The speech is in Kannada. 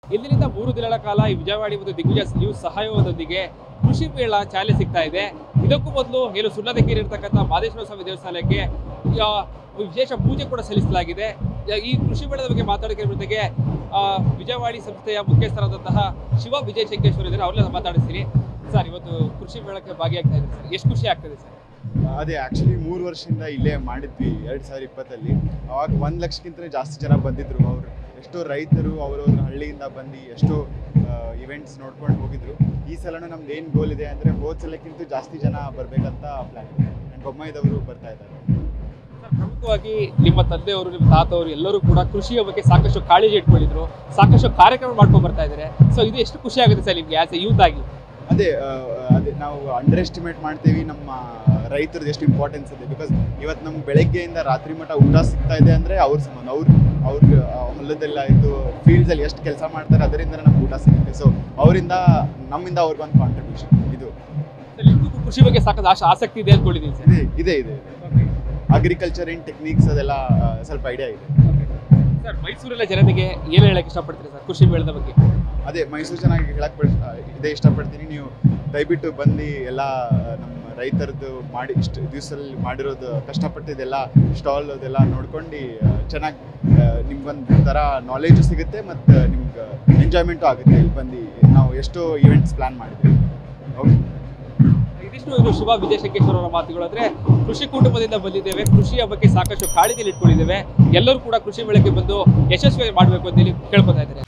ಇಂದಿನಿಂದ ಮೂರು ದಿನಗಳ ಕಾಲ ಈ ವಿಜಯವಾಡಿ ಮತ್ತು ದಿಗ್ವಿಜಯ ನ್ಯೂಸ್ ಸಹಯೋಗದೊಂದಿಗೆ ಕೃಷಿ ಮೇಳ ಚಾಲನೆ ಸಿಗ್ತಾ ಇದೆ ಇದಕ್ಕೂ ಮೊದಲು ಏನು ಸುಣ್ಣದಕೆರೆ ಇರತಕ್ಕಂಥ ಮಾದೇಶ್ವರ ಸ್ವಾಮಿ ದೇವಸ್ಥಾನಕ್ಕೆ ಆ, ವಿಶೇಷ ಪೂಜೆ ಕೂಡ ಸಲ್ಲಿಸಲಾಗಿದೆ ಆ, ಈ ಕೃಷಿ ಮೇಳದ ಬಗ್ಗೆ ಮಾತಾಡೋಕೆ ಜೊತೆಗೆ ಆ, ವಿಜಯವಾಡಿ ಸಂಸ್ಥೆಯ ಮುಖ್ಯಸ್ಥರಾದಂತಹ ಶಿವ ವಿಜಯ ಶಂಕೇಶ್ವರ ಇದ್ದಾರೆ ಅವ್ರನ್ನ ಮಾತಾಡಿಸ್ತೀನಿ ಸರ್ ಇವತ್ತು ಕೃಷಿ ಮೇಳಕ್ಕೆ ಭಾಗಿಯಾಗ್ತಾ ಇದೆ ಸರ್ ಎಷ್ಟು ಖುಷಿ ಆಗ್ತದೆ ಸರ್ ಅದೇ ಆಕ್ಚುಲಿ ಮೂರು ವರ್ಷದಿಂದ ಇಲ್ಲೇ ಮಾಡಿದ್ವಿ ಎರಡ್ ಸಾವಿರದ ಇಪ್ಪತ್ತಲ್ಲಿ ಅವಾಗ ಒಂದ್ ಲಕ್ಷಕ್ಕಿಂತ ಜಾಸ್ತಿ ಜನ ಬಂದಿದ್ರು ಅವ್ರು ಎಷ್ಟೋ ರೈತರು ಅವ್ರವ್ರ ಹಳ್ಳಿಯಿಂದ ಬಂದು ಎಷ್ಟೋ ಇವೆಂಟ್ಸ್ ನೋಡ್ಕೊಂಡು ಹೋಗಿದ್ರು ಈ ಸಲನೂ ನಮ್ದು ಏನು ಗೋಲ್ ಇದೆ ಅಂದ್ರೆ ಹೋದ್ ಸಲಕ್ಕಿಂತ ಜಾಸ್ತಿ ಜನ ಬರ್ಬೇಕಂತ ಪ್ಲಾನ್ ಇದೆ ಅಂಡ್ ಬೊಮ್ಮಾಯಿದವರು ಬರ್ತಾ ಇದ್ದಾರೆ ಸರ್, ಪ್ರಮುಖವಾಗಿ ನಿಮ್ಮ ತಂದೆಯವರು ನಿಮ್ಮ ತಾತವರು ಎಲ್ಲರೂ ಕೂಡ ಕೃಷಿಯ ಬಗ್ಗೆ ಸಾಕಷ್ಟು ಕಾಳಜಿ ಇಟ್ಕೊಂಡಿದ್ರು ಸಾಕಷ್ಟು ಕಾರ್ಯಕ್ರಮ ಮಾಡ್ಕೊಂಡು ಬರ್ತಾ ಇದ್ದಾರೆ ಸೊ ಇದು ಎಷ್ಟು ಖುಷಿ ಆಗುತ್ತೆ ಸರ್ ನಿಮ್ಗೆ ಆಸ್ ಎ ಯೂತ್ ಆಗಿ ಅದೇ ಆ, ಅದೇ ನಾವು ಅಂಡರ್ ಎಸ್ಟಿಮೇಟ್ ಮಾಡ್ತೀವಿ ನಮ್ಮ ರೈತರದ್ದು ಎಷ್ಟು ಇಂಪಾರ್ಟೆನ್ಸ್ ಇದೆ ಬಿಕಾಸ್ ಇವತ್ತು ನಮ್ಗೆ ಬೆಳಗ್ಗೆಯಿಂದ ರಾತ್ರಿ ಮಟ್ಟ ಊಟ ಸಿಗ್ತಾ ಇದೆ ಅಂದರೆ ಅವ್ರ ಸಂಬಂಧ ಅವ್ರು ಅವ್ರಿಗೆ ಆ, ಹೊಲದೆಲ್ಲ ಆಯಿತು ಫೀಲ್ಡ್ಸಲ್ಲಿ ಎಷ್ಟು ಕೆಲಸ ಮಾಡ್ತಾರೆ ಅದರಿಂದ ನಮ್ಗೆ ಊಟ ಸಿಗುತ್ತೆ ಸೊ ಅವರಿಂದ ನಮ್ಮಿಂದ ಅವ್ರಿಗೊಂದು ಕಾಂಟ್ರಿಬ್ಯೂಷನ್ ಇದು ಸರ್, ನಿಮ್ಗೂ ಕೃಷಿ ಬಗ್ಗೆ ಸಾಕಷ್ಟು ಆಶ ಆಸಕ್ತಿ ಇದೆ ಅಂದ್ಕೊಂಡಿದ್ದೀನಿ ಸರ್ ಇದೆ ಇದೆ ಇದೆ ಅಗ್ರಿಕಲ್ಚರ್ ಇನ್ ಟೆಕ್ನಿಕ್ಸ್ ಅದೆಲ್ಲ ಆ, ಸ್ವಲ್ಪ ಐಡಿಯಾ ಇದೆ ಸರ್ ಮೈಸೂರಲ್ಲ ಜನತೆಗೆ ಏನು ಹೇಳಕ್ಕೆ ಇಷ್ಟಪಡ್ತೀರಿ ಸರ್ ಕೃಷಿ ಮೇಳದ ಬಗ್ಗೆ ಅದೇ ಮೈಸೂರು ಚೆನ್ನಾಗಿ ಹೇಳಕ್ ಬಿಡ್ ಇದೇ ಇಷ್ಟಪಡ್ತೀನಿ ನೀವು ದಯವಿಟ್ಟು ಬಂದು ಎಲ್ಲ ನಮ್ಮ ರೈತರದ್ದು ಮಾಡಿ ಇಷ್ಟು ದಿವಸದಲ್ಲಿ ಮಾಡಿರೋದು ಕಷ್ಟಪಟ್ಟಿದ್ದೆಲ್ಲ ಸ್ಟಾಲ್ ಅದೆಲ್ಲ ನೋಡ್ಕೊಂಡು ಚೆನ್ನಾಗಿ ನಿಮ್ಗೊಂದು ಥರ ನಾಲೆಜು ಸಿಗುತ್ತೆ ಮತ್ತು ನಿಮ್ಗೆ ಎಂಜಾಯ್ಮೆಂಟು ಆಗುತ್ತೆ ಇಲ್ಲಿ ಬಂದು ನಾವು ಎಷ್ಟೋ ಇವೆಂಟ್ಸ್ ಪ್ಲ್ಯಾನ್ ಮಾಡಿದ್ದೀವಿ ಓಕೆ ಇದಿಷ್ಟು ಇದು ಶಿವ ವಿಜಯ ಶಂಕೇಶ್ವರ ಅವರ ಮಾತುಗಳು ಅಂದ್ರೆ ಕೃಷಿ ಕುಟುಂಬದಿಂದ ಬಂದಿದ್ದೇವೆ ಕೃಷಿಯ ಬಗ್ಗೆ ಸಾಕಷ್ಟು ಕಾಳಜಿಯಲ್ಲಿ ಇಟ್ಕೊಂಡಿದ್ದೇವೆ ಎಲ್ಲರೂ ಕೂಡ ಕೃಷಿ ಮೇಳಕ್ಕೆ ಬಂದು ಯಶಸ್ವಿ ಮಾಡಬೇಕು ಅಂತ ಹೇಳಿ ಕೇಳ್ಕೊತಾ ಇದ್ದಾರೆ